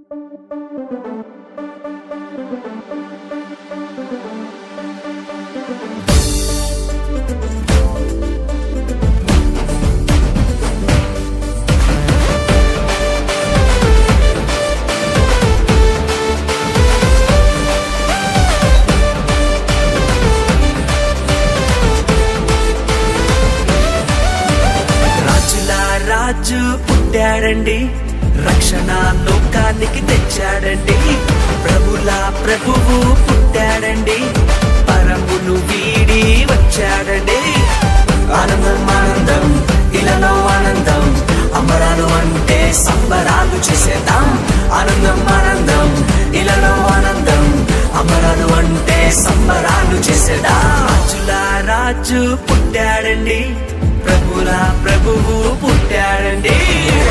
రాజుల రాజు పుట్టాడండి రక్షణ లోకానికి తెచ్చాడండి ప్రభుల ప్రభువు పుట్టాడండి పరమును వీడి వచ్చాడండి ఆనందం ఆనందం ఇలలో ఆనందం అమరాలు అంటే సంబరాలు చేసేద్దాం ఆనందం ఆనందం ఇలలో ఆనందం అమరాలు అంటే సంబరాలు చేసేద్దాం రాజుల రాజు పుట్టాడండి ప్రభుల ప్రభువు పుట్టాడండి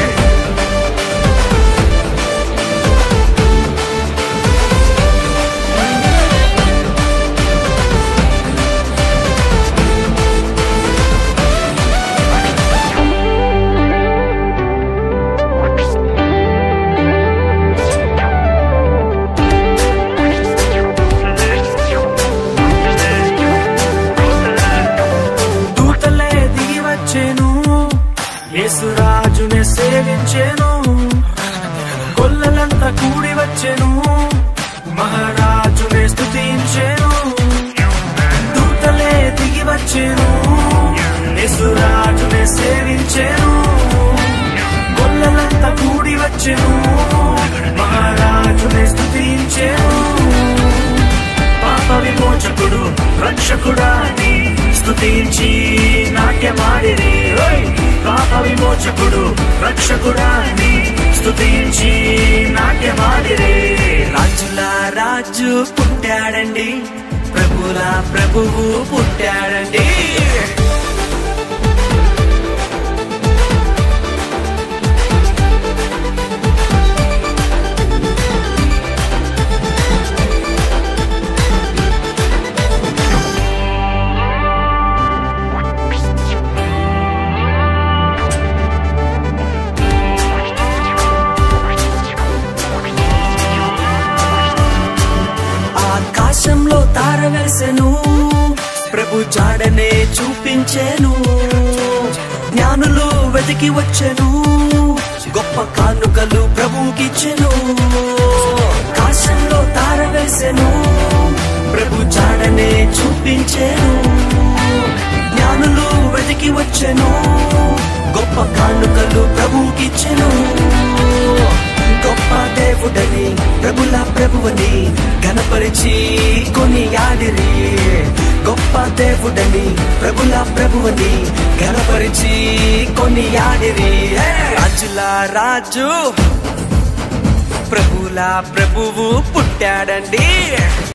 దూతలే దిగి వచ్చేను యేసురాజునే సేవించేను కొల్లలంతా కూడి వచ్చేను మహారాజునే స్తుతించేను దూతలే దిగి వచ్చేను యేసురాజునే సేవించేను కొల్లలంతా కూడి వచ్చేను మహారాజునే స్తుతించేను పాప విమోచకుడు రక్షకుడాని స్తుతించి నాట్యమాడిరి ఓయ్! పాప విమోచకుడు రక్షకుడాని స్తుతించి నాట్యమాడిరి రాజుల రాజు పుట్టాడండి ప్రభుల ప్రభువు పుట్టాడండి ఆకాశంలో తార వేసెను ప్రభు జాడనే చూపించెను జ్ఞానులు వెతికి వచ్చెను గొప్ప కానుకలు ప్రభుకిచ్చెను ఆకాశంలో తార వేసెను ప్రభు జాడనే చూపించెను జ్ఞానులు వెతికి వచ్చెను గొప్ప కానుకలు ప్రభుకిచ్చెను గొప్ప దేవుడని ప్రభుల ప్రభువని గణపరిచి కొని ఆడిరి గొప్ప దేవుడని ప్రభుల ప్రభువని గణపరిచి కొని ఆడిరి రాజుల రాజు ప్రభుల ప్రభువు పుట్టాడండి